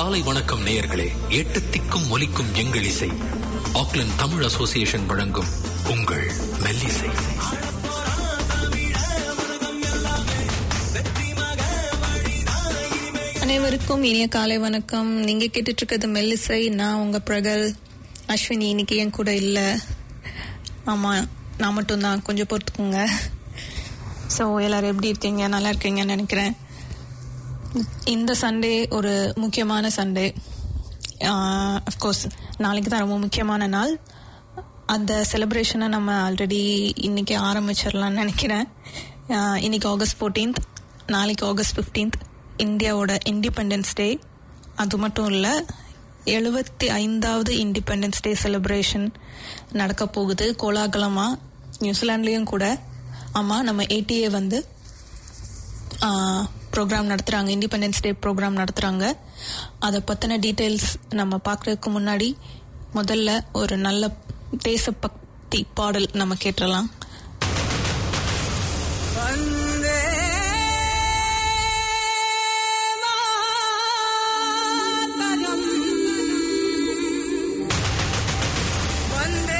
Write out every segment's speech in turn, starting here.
காலை வணக்கம் நேயர்களே எட்டு திக்கும் ஒலிக்கும் எங்கள் இசை ஆக்லாந்து தமிழ் அசோசியேஷன் வழங்கும் உங்கள் மெல்லிசை அனைவருக்கும் இனிய காலை வணக்கம் நீங்க கேட்டுட்டு இருக்கிறது மெல்லிசை நான் உங்க பிரகல் அஸ்வினி இன்னைக்கு என் கூட இல்ல ஆமா நான் மட்டும்தான் கொஞ்சம் பொறுத்துக்குங்க ஸோ எல்லாரும் எப்படி இருக்கீங்க நல்லா இருக்கீங்கன்னு நினைக்கிறேன் இந்த சண்டே ஒரு முக்கியமான சண்டே அஃப்கோர்ஸ் நாளைக்கு தான் ரொம்ப முக்கியமான நாள் அந்த செலிப்ரேஷனை நம்ம ஆல்ரெடி இன்னைக்கு ஆரம்பிச்சிடலாம்னு நினைக்கிறேன் ஆஹ் இன்னைக்கு ஆகஸ்ட் ஃபோர்டீன்த் நாளைக்கு ஆகஸ்ட் ஃபிஃப்டீன்த் இந்தியாவோட இண்டிபெண்டன்ஸ் டே அது மட்டும் இல்லை எழுபத்தி ஐந்தாவது இண்டிபெண்டன்ஸ் டே செலிப்ரேஷன் நடக்க போகுது கோலாகலமாக நியூசிலாண்ட்லேயும் கூட ஆமாம் நம்ம ஏடிஏ வந்து ப்ரோக்ராம் நடத்துகிறாங்க இண்டிபெண்டன்ஸ் டே ப்ரோக்ராம் நடத்துகிறாங்க அதை பற்றின டீட்டெயில்ஸ் நம்ம பார்க்குறதுக்கு முன்னாடி முதல்ல ஒரு நல்ல தேசபக்தி பாடல் நம்ம கேட்டுடலாம் வந்தே மாதரம் வந்தே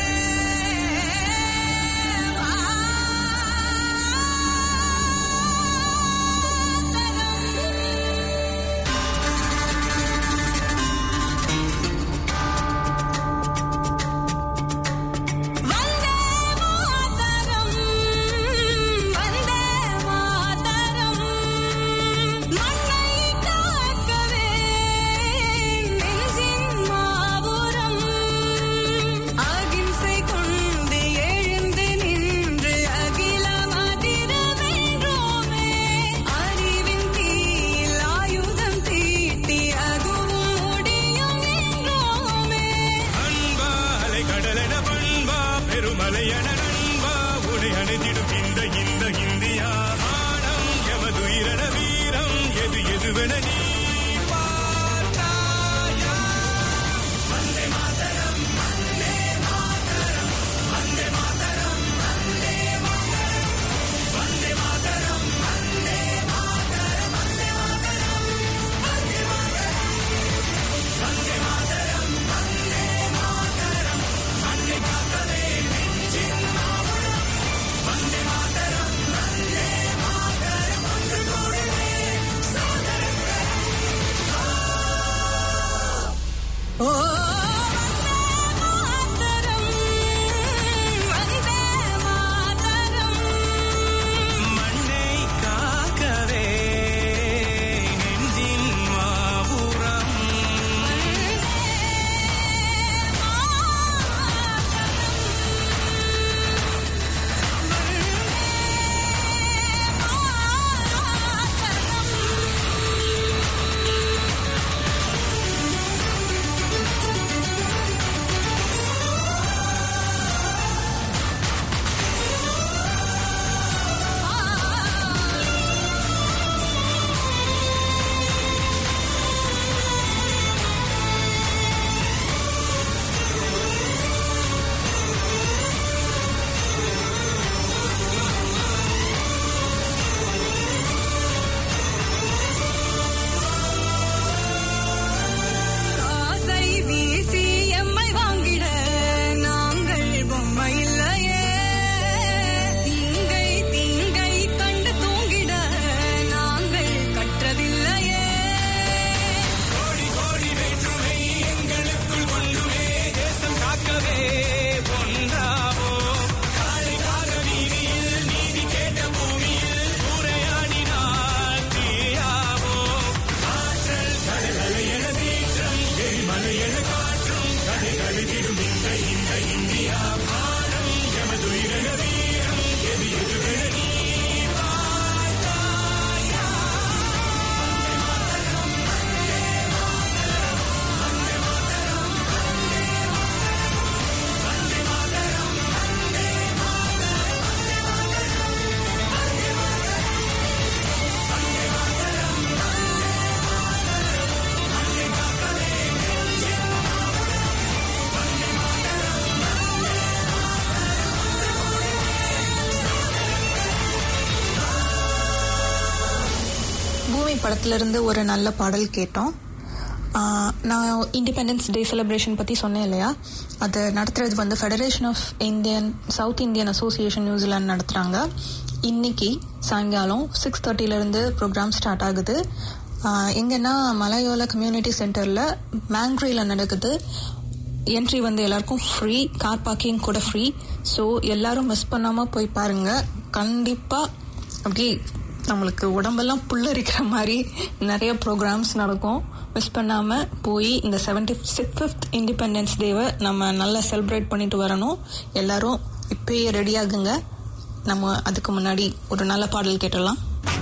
வந்தே மாதரம் வந்தே மாதரம் மண்ணை காக்கவே நெஞ்சின் மாபுரம் அகிம்சை கொண்டு எழுந்து நின்று அகிலம் அதிர வென்றோமே அறிவின் தீயில் ஆயுதம் தீட்டி அதுவும் முடியும் என்றோமே அன்பாலை கடலென பண்பா பெருமலையென நண்பா உடை அணிந்திடும் இந்த இந்த இந்தியா மானம் எமதுயிரென வீரம் எது எதுவென நீ பார்த்தாயா ஓ மாதரம் வந்தே மாதரம் மண்ணை காக்கவே நெஞ்சின் மாபுரம் காசை வீசி எம்மை வாங்கிட நாங்கள் பொம்மை இல்லையே திங்கை திங்கை கண்டு தூங்கிட நாங்கள் கற்றதில்லையே கோடி கோடி வேற்றுமை எங்களுக்குள் ஒன்றுமே தேசம் காக்கவே ஒன்றாவோ காலைக்காக வீதியில் நீதி கேட்ட பூமியில் சூறையாடினால் தீயாவோ ஆற்றல் கடலை என சீற்றம் எரிமலை என காற்றும் கடை கழுதிடும் இந்த இந்த இந்தியா மானம் எமதுயிரென வீரம் எது எதுவென நீ பார்த்தாயா பூமி படத்துல இருந்து ஒரு நல்ல பாடல் கேட்டோம் ஆஹ் நான் இண்டிபெண்டன்ஸ் டே செலிப்ரேஷன் பற்றி சொன்னேன் இல்லையா அது நடத்துறது வந்து federation of Indian South Indian association New Zealand நடத்துகிறாங்க இன்னைக்கு சாயங்காலம் சிக்ஸ் தேர்ட்டிலேருந்து ப்ரோக்ராம் ஸ்டார்ட் ஆகுது ஆஹ் எங்கன்னா மலையோல கம்யூனிட்டி சென்டரில் மேங்க்ரியில் நடக்குது என்ட்ரி வந்து எல்லாருக்கும் ஃப்ரீ கார் பார்க்கிங் கூட ஃப்ரீ ஸோ எல்லாரும் மிஸ் பண்ணாமல் போய் பாருங்க கண்டிப்பாக அப்படியே நம்மளுக்கு உடம்பெல்லாம் புல்லரிக்கிற மாதிரி நிறைய ப்ரோக்ராம்ஸ் நடக்கும் மிஸ் பண்ணாமல் போய் இந்த செவன்டி ஃபிஃப்த் இண்டிபெண்டன்ஸ் டேவை நம்ம நல்லா செலிப்ரேட் பண்ணிட்டு வரணும் எல்லாரும் இப்பயே ரெடி ஆகுங்க நம்ம அதுக்கு முன்னாடி ஒரு நல்ல பாடல் கேட்டலாம்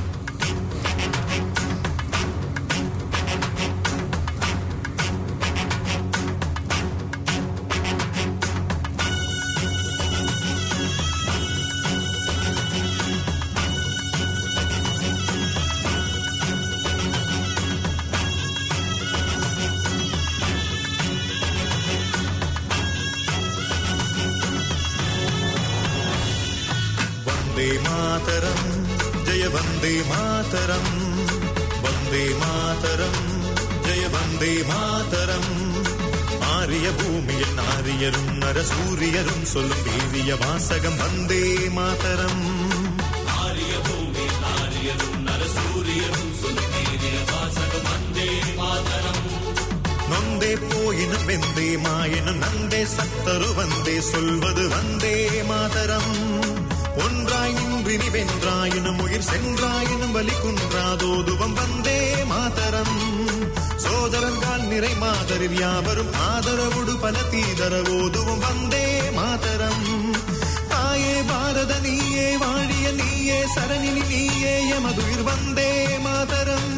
वन्दे मातरम् जय वन्दे मातरम् वन्दे मातरम् जय वन्दे मातरम् ஆரிய பூமியில் நாரியரும் நர சூரியரும் சொல்லும் வீரிய வாசகம் வந்தே மாதரம் ஆரிய பூமியில் நாரியரும் நர சூரியரும் சொல்லும் வீரிய வாசகம் வந்தே மாதரம் நொந்தே போயினும் வெந்தே மாயினும் நந்தே சத்தரு வந்தே சொல்வது வந்தே மாதரம் ஒன்றாய் நின்றினி வென்றாயினும் உயிர் சென்றாயினும் வலி குன்றாதோதுவம் வந்தே மாதரம் சோதரன்கால் நிறை மாதரில் யாவரும் ஆதரவுடு பல தீதரவோதுவும் வந்தே மாதரம் தாயே பாரத நீயே வாழிய நீயே சரணினி நீயே எமதுயிர் வந்தே மாதரம்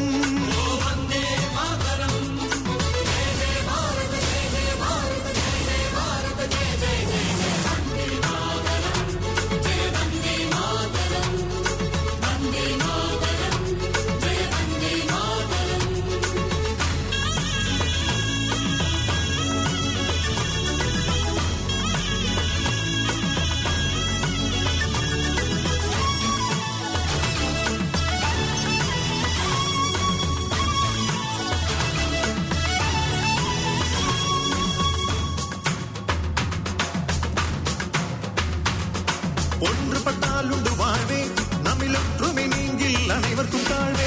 ஒன்றுபட்டால் உண்டு வாழ்வே நம்மில் ஒற்றுமை நீங்கில் அனைவருக்கும் தாழ்வே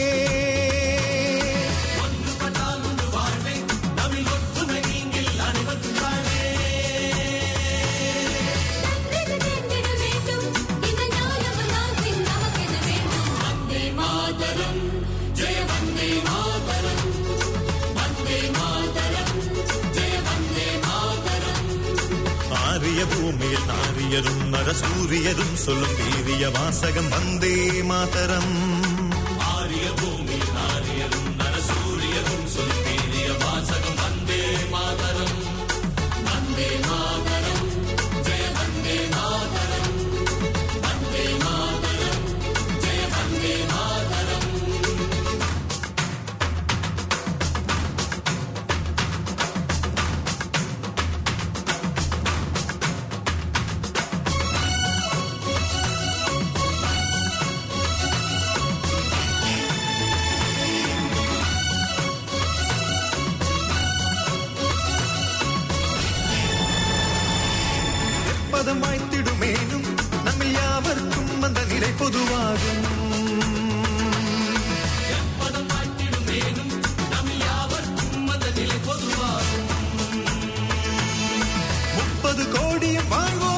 ஆரிய பூமியில் நாரியரும் நர சூரியரும் சொல்லும் வீரிய வாசகம் வந்தே மாதரம் ஆரிய பூமியில் நாரியரும் நர சூரியரும் சொல்லும் வீரிய வாசகம் வந்தே மாதரம் வந்தே மாதரம் ஜெய வந்தே மாதரம் வந்தே மாதரம் ஜெய வந்தே மாதரம் எப்பதம் வாய்த்திடுமேனும் நம்மில் யாவருக்கும் அந்த நிலை பொதுவாகும் முப்பது கோடியும் வாழ்வோ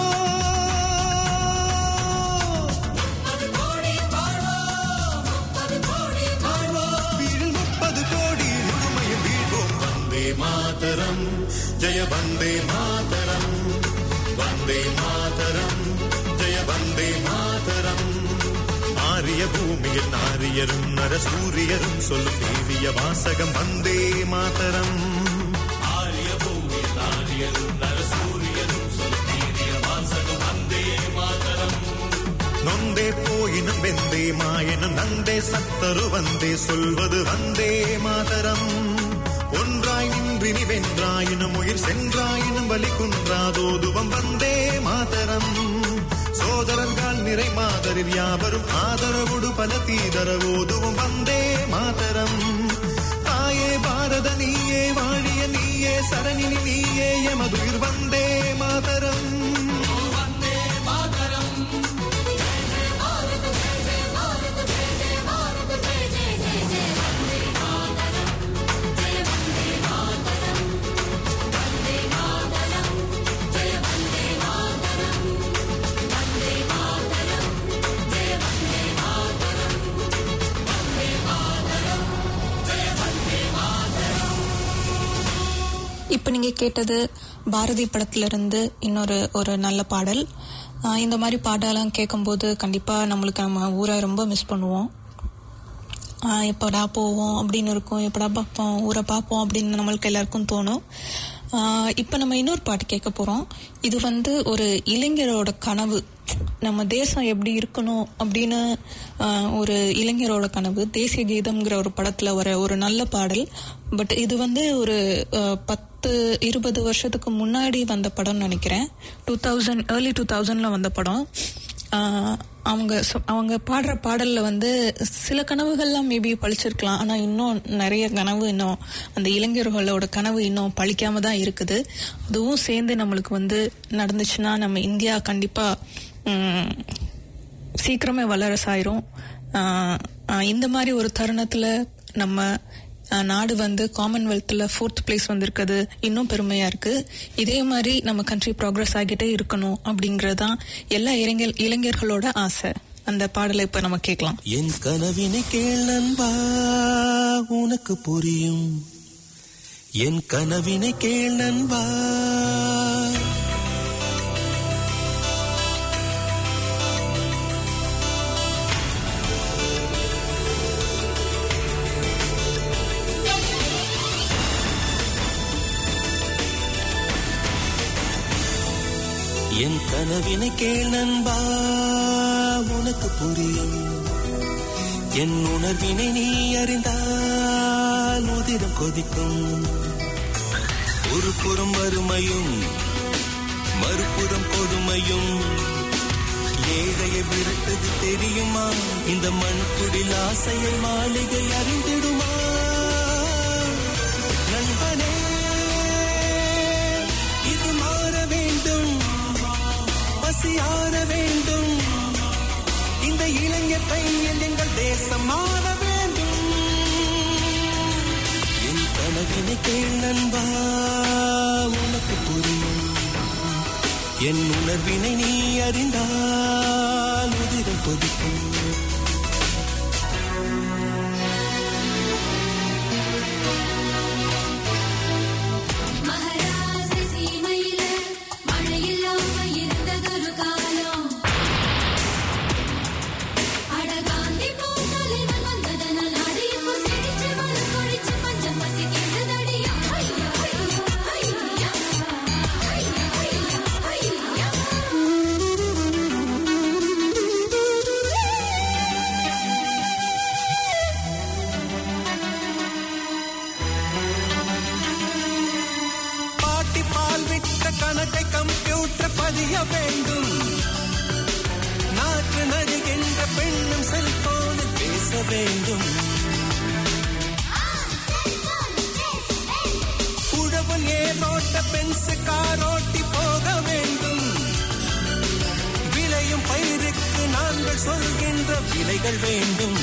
வீழில் முப்பது கோடி முழுமையும் வீழ்வோம் வந்தே மாதரம் ஜெய வந்தே மாதரம் வந்தே மாதரம் ஜெய வந்தே மாதரம் ஆரிய பூமியில் நாரியரும் நர சூரியரும் சொல்லும் வீரிய வாசகம் வந்தே மாதரம் ஆரிய பூமியில் நாரியரும் நர சூரியரும் சொல்லும் வீரிய வாசகம் வந்தே மாதரம் நொந்தே போயினும் வெந்தே மாயினும் நந்தே சத்தரு வந்தே சொல்வது வந்தே மாதரம் ஒன்றாய் நின்றினி வென்றாயினும் உயிர் சென்றாயினும் வலி குன்றாதோதுவம் வந்தே மாதரம் சோதரன்கால் நிறை மாதரில் யாவரும் ஆதரவுடு பல தீதரவோதுவும் வந்தே மாதரம் தாயே பாரத நீ இப்போ நீங்க கேட்டது பாரதி படத்துல இருந்து இன்னொரு ஒரு நல்ல பாடல் ஆஹ் இந்த மாதிரி பாடலாம் கேட்கும்போது கண்டிப்பா நம்மளுக்கு நம்ம ஊரை ரொம்ப மிஸ் பண்ணுவோம் ஆஹ் எப்படா போவோம் அப்படின்னு இருக்கும் எப்படா பார்ப்போம் ஊரை பார்ப்போம் அப்படின்னு நம்மளுக்கு எல்லாருக்கும் தோணும் ஆஹ் இப்ப நம்ம இன்னொரு பாட்டு கேட்க போறோம் இது வந்து ஒரு இளைஞரோட கனவு நம்ம தேசம் எப்படி இருக்கணும் அப்படின்னு ஆஹ் ஒரு இளைஞரோட கனவு தேசிய கீதம்ங்கிற ஒரு படத்துல வர ஒரு நல்ல பாடல் பட் இது வந்து ஒரு ஆஹ் பத்து இருபது வருஷத்துக்கு முன்னாடி வந்த படம்னு நினைக்கிறேன் டூ தௌசண்ட் ஏர்லி டூ தௌசண்ட்ல வந்த படம் ஆஹ் அவங்க சொ- அவங்க பாடுற பாடல்ல வந்து சில கனவுகள்லாம் மேபி பழிச்சிருக்கலாம் ஆனா இன்னும் நிறைய கனவு இன்னும் அந்த இளைஞர்களோட கனவு இன்னும் பழிக்காம தான் இருக்குது அதுவும் சேர்ந்து நம்மளுக்கு வந்து நடந்துச்சுன்னா நம்ம இந்தியா கண்டிப்பா உம், சீக்கிரமே வல்லரசு ஆயிரும் ஆஹ் ஆஹ் இந்த மாதிரி ஒரு தருணத்துல நம்ம ஆஹ் நாடு வந்து காமன்வெல்த்ல ஃபோர்த் பிளேஸ் வந்திருக்கிறது இன்னும் பெருமையா இருக்கு இதே மாதிரி நம்ம கண்ட்ரி ப்ராக்ரஸ் ஆகிட்டே இருக்கணும் அப்படிங்கறதுதான் எல்லா இளைஞர் இளைஞர்களோட ஆசை அந்த பாடலை இப்ப நம்ம கேட்கலாம் என் கனவினை கேள் நண்பா உனக்கு புரியும் என் கனவினை கேள் நண்பா என் கனவினை கேள் நண்பா உனக்கு புரியும் என் உணர்வினை நீ அறிந்தால் உதிரம் கொதிக்கும் ஒரு புறம் வறுமையும் மறுபுறம் கொடுமையும் ஏழையை விரட்டது தெரியுமா இந்த மண்குடில் ஆசையை மாளிகை அறிந்திடுமா நண்பனே இது மாற வேண்டும் பசியார வேண்டும் இந்த இளைஞர் பையன் எங்கள் தேசம் மாற வேண்டும் என் கனவினை கேள் நண்பா உனக்கு புரியும் என் உணர்வினை நீ அறிந்தால் உதிரம் கொதிக்கும் மகராச சீமையில மழையில்லாம இருந்ததொரு காலம் அடகாந்தி பூந்தலைவன் வந்ததனால் நாடு இப்போ செழிச்சு மனம் கொழிச்சு பஞ்சம் பசிக்கின்றதடியா ஐயா ஐயா ஐயா ஐயா ஐயா பாட்டி பால் விட்ட கணக்கை கம்ப்யூட்டர் பதிய வேண்டும் நாற்று நடுகின்ற பெண்ணும் செல்போனில் பேச வேண்டும் உழவன் ஏரோட்ட பென்சு காரோட்டி போக வேண்டும் விளையும் பயிருக்கு நாங்கள் சொல்கின்ற விலைகள் வேண்டும்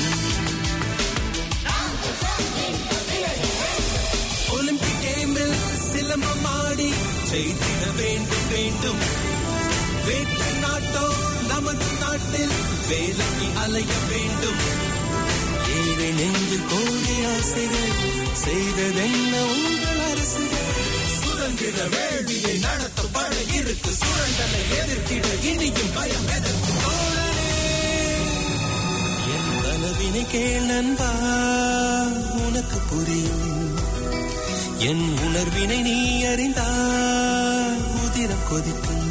ஒலிம்பிக் கேமில் சிலம்பம் ஆடி ஜெயித்திட வேண்டும் வேண்டும் வேற்று நாட்டோ நமது நாட்டில் வேலைக்கு அலைய வேண்டும் ஏழை நெஞ்சில் கோடி ஆசைகள் செய்ததென்ன உங்கள் அரசுகள் சுதந்திர வேள்வியை நடத்த பட இருக்கு சுரண்டலை எதிர்த்திட இனியும் பயம் எதற்கு தோழனே என் கனவினை கேள் நண்பா உனக்கு புரியும் என் உணர்வினை நீ அறிந்தால் உதிரம் கொதிக்கும்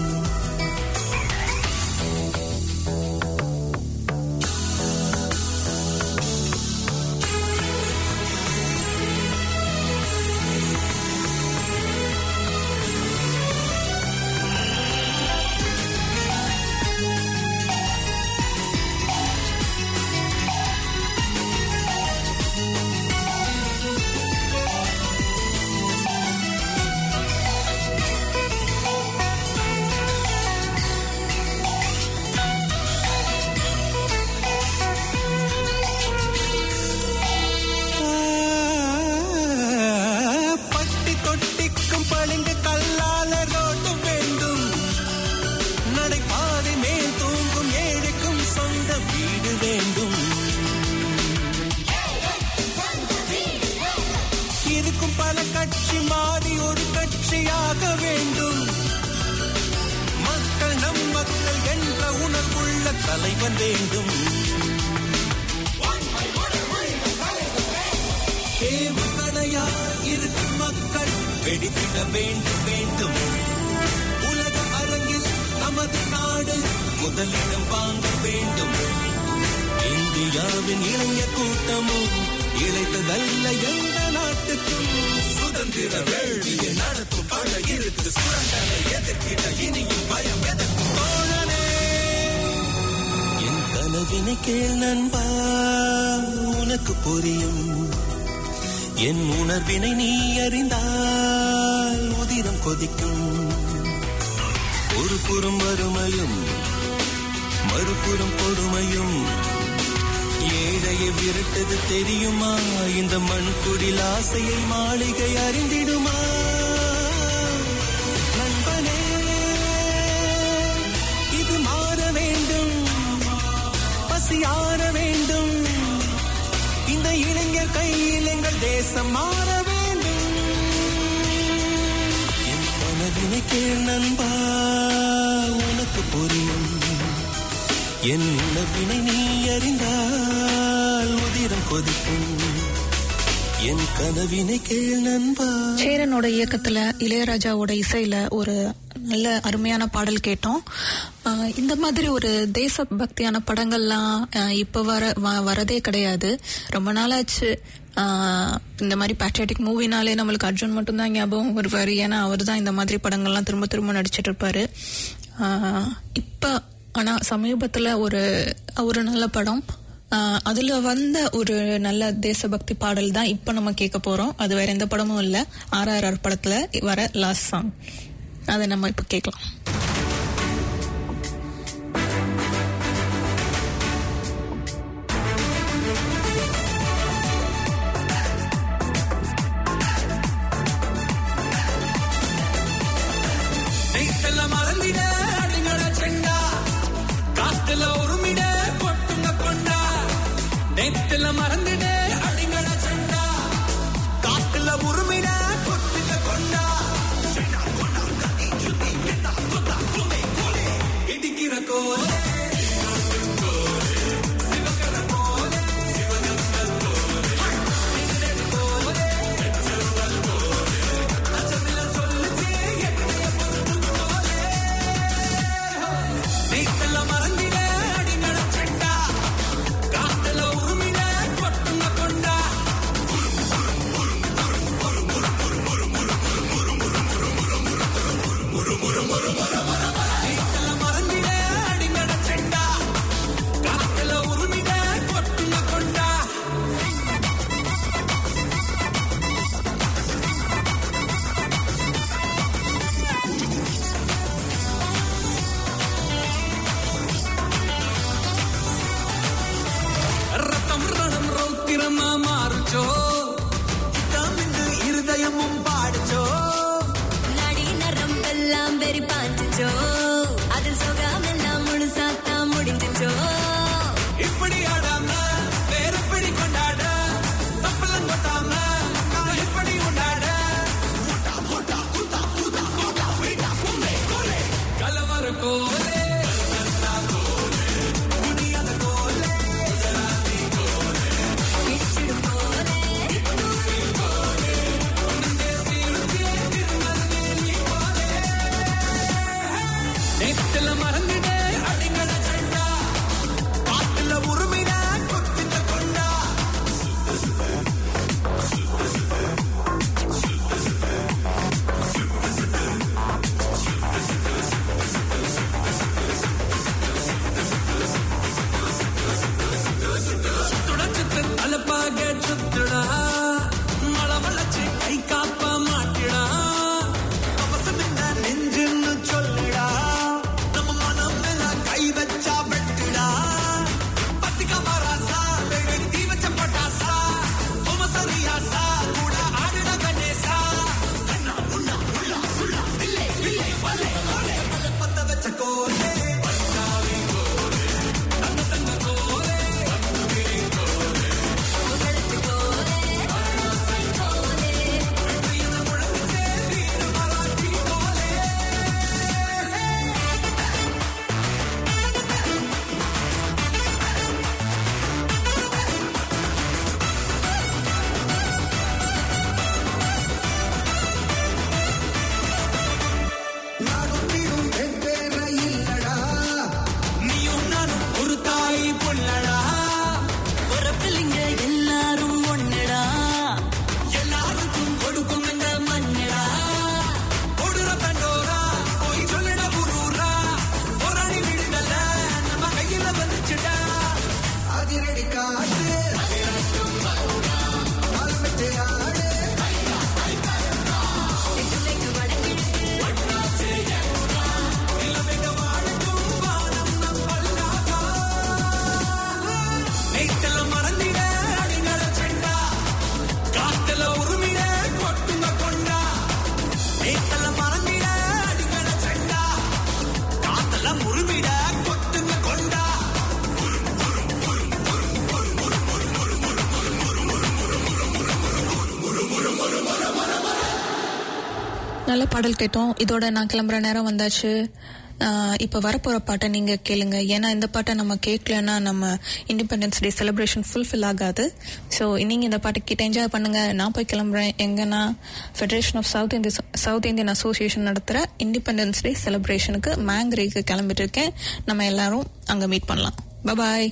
பட்டி தொட்டிக்கும் பளிங்கு கல்லால ரோடு வேண்டும் நடைபாதை மேல் தூங்கும் ஏழைக்கும் சொந்த வீடு வேண்டும் இருக்கும் பல கட்சி மாறி ஒரு கட்சி வெற்றியாக வேண்டும் மக்கள் நம் மக்கள் என்ற உணர்வுள்ள தலைவன் வேண்டும் ஏவுகணையா இருக்கும் மக்கள் வெடித்திட வேண்டும் வேண்டும் உலக அரங்கில் நமது நாடு முதலிடம் வாங்க வேண்டும் இந்தியாவின் இளைஞர் கூட்டமும் இழைத்ததல்ல எந்த நாட்டுக்கும் சுதந்திர வேள்வியை நடத்தும் பல இருக்கு சுரண்டலை எதிர்க்கிட இனியும் பயம் எதற்கும் தோழனே என் கனவினை கேள் நண்பா உனக்கு புரியும் என் உணர்வினை நீ அறிந்தால் உதிரம் கொதிக்கும் ஒரு புறம் வறுமையும் மறுபுறம் கொடுமையும் ஏழையை விரட்டது தெரியுமா இந்த மண்குடில் ஆசையை மாளிகை அறிந்திடுமா நண்பனே இது மாற வேண்டும் பசியார வேண்டும் இந்த இளைஞர் கையில் எங்கள் தேசம் மாற வேண்டும் என் கனவினை கேள் நண்பா உனக்கு புரியும் என் உணர்வினை நீ அறிந்தால் உதிரம் கொதிக்கும் என் கனவினை கேள் நண்பா சேரனோட இயக்கத்துல இளையராஜாவோட இசையில ஒரு நல்ல அருமையான பாடல் கேட்டோம் ஆஹ் இந்த மாதிரி ஒரு தேச பக்தியான படங்கள்லாம் ஆஹ் இப்ப வர வ- வரதே கிடையாது ரொம்ப நாளாச்சு ஆஹ் இந்த மாதிரி பேட்ரியாட்டிக் மூவினாலே நம்மளுக்கு அர்ஜுன் மட்டும்தான் ஞாபகம் வருவாரு ஏன்னா அவர் தான் இந்த மாதிரி படங்கள்லாம் திரும்ப திரும்ப நடிச்சிட்டு இருப்பாரு ஆஹ் இப்ப ஆனா சமீபத்துல ஒரு ஒரு நல்ல படம் ஆஹ் அதுல வந்த ஒரு நல்ல தேசபக்தி பாடல் தான் இப்ப நம்ம கேட்க போறோம் அது வேற எந்த படமும் இல்ல ஆர்ஆர்ஆர் படத்துல வர லாஸ்ட் சாங் அதை நம்ம இப்ப கேட்கலாம் நெய்த்தல மறந்திட அடிங்கட செண்டா காத்துல உருமிட கொட்டுங்க கொண்டா நெய்த்தல மறந்திட அடிங்கட செண்டா காத்துல உருமிட கொட்டுங்க கொண்டா செண்டா, கொண்டா, கத்தி, சுத்தி, கெட்டா, கொத்தா, குமே, கோலே. இடிக்கிற கோலே நெய்த்தல மறந்திட அடிங்கட செண்டா காத்துல உருமிட கொட்டுங்க கொண்டா நெய்த்தல மறந்திட அடிங்கட செண்டா காத்துல உருமிட கொட்டுங்க கொண்டா ரத்தம் ரணம் ரௌத்திரமா மாறுச்சோ தமிழ் இருதயமும் பாடுச்சோ நடி நரம்பெல்லாம் வெறி பாஞ்சுச்சோ அதில் சுகமெல்லாம் முழுசாத்தா முடிஞ்சுச்சோ இப்படி ஆடாம வேற எப்படி கொண்டாட தப்பெல்லாம் கொட்டாம நான் எப்படி கொண்டாட மூட்டா, மூட்டா, கூத்தா, கூத்தா, கூட்டா, வீட்டா, கும்மே, கோலே. கலவர கோலே முடியாத கோலே இடிச்சிடும் போலே நல்ல பாடல் கேட்டோம் இதோட நான் கிளம்புற நேரம் வந்தாச்சு ஆஹ் இப்ப வரப்போற பாட்டை நீங்க கேளுங்க ஏன்னா இந்த பாட்டை நம்ம கேட்கலன்னா நம்ம இண்டிபெண்டன்ஸ் டே செலிப்ரேஷன் ஃபுல்ஃபில் ஆகாது ஸோ நீங்க இந்த பாட்டை கிட்ட என்ஜாய் பண்ணுங்க நான் போய் கிளம்புறேன் எங்கன்னா federation of South India South Indian association நடத்துற இண்டிபெண்டன்ஸ் டே செலிப்ரேஷனுக்கு மேங்க்ரேக்கு கிளம்பிட்டு இருக்கேன் நம்ம எல்லாரும் அங்க மீட் பண்ணலாம் பபாய்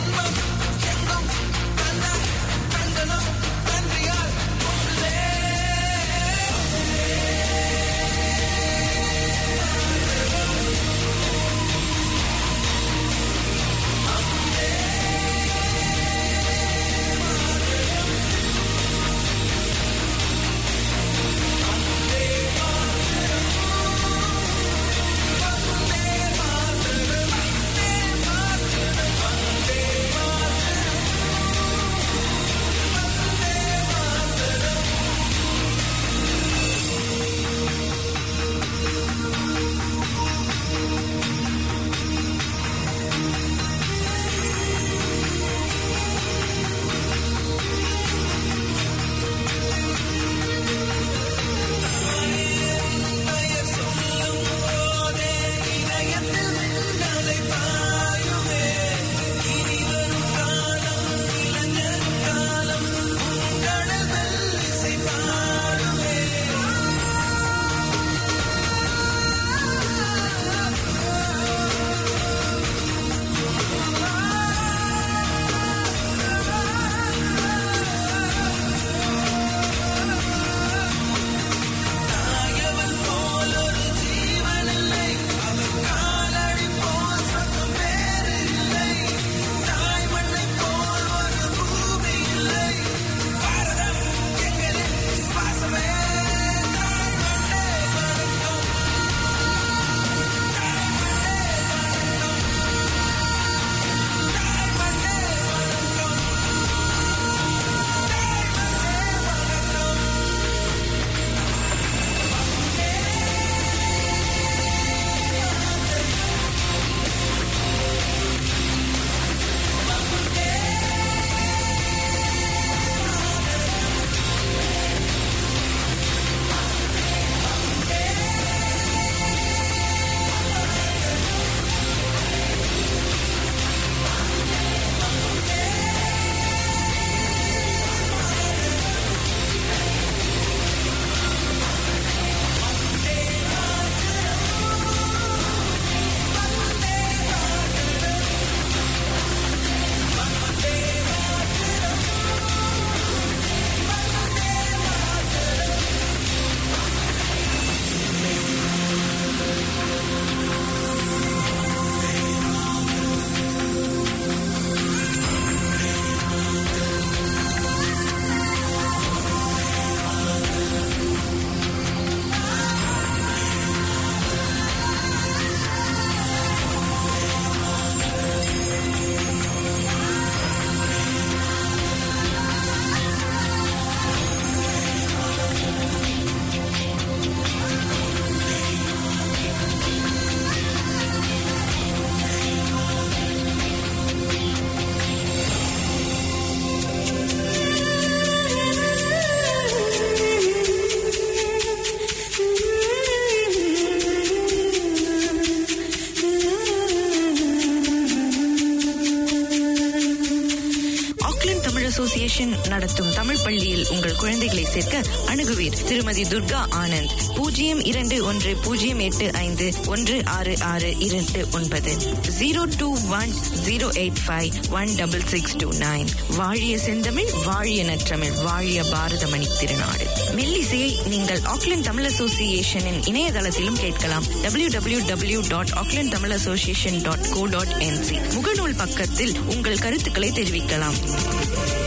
நன்றியால் பள்ளியில் உங்கள் குழந்தைகளை சேர்க்க அணுகுவீர் திருமதி துர்கா ஆனந்த் பூஜ்ஜியம் இரண்டு ஒன்று பூஜ்ஜியம் எட்டு ஐந்து ஒன்று ஆறு ஆறு இரண்டு ஒன்பது zero two one zero eight five one double six two nine வாழிய செந்தமிழ் வாழிய நற்றமிழ் வாழிய பாரதமணி திருநாடு மெல்லிசையை நீங்கள் ஆக்லாந்து தமிழ் அசோசியேஷனின் இணையதளத்திலும் கேட்கலாம் W W W dot Auckland Tamil association dot co dot NZ முகநூல் பக்கத்தில் உங்கள் கருத்துக்களை தெரிவிக்கலாம்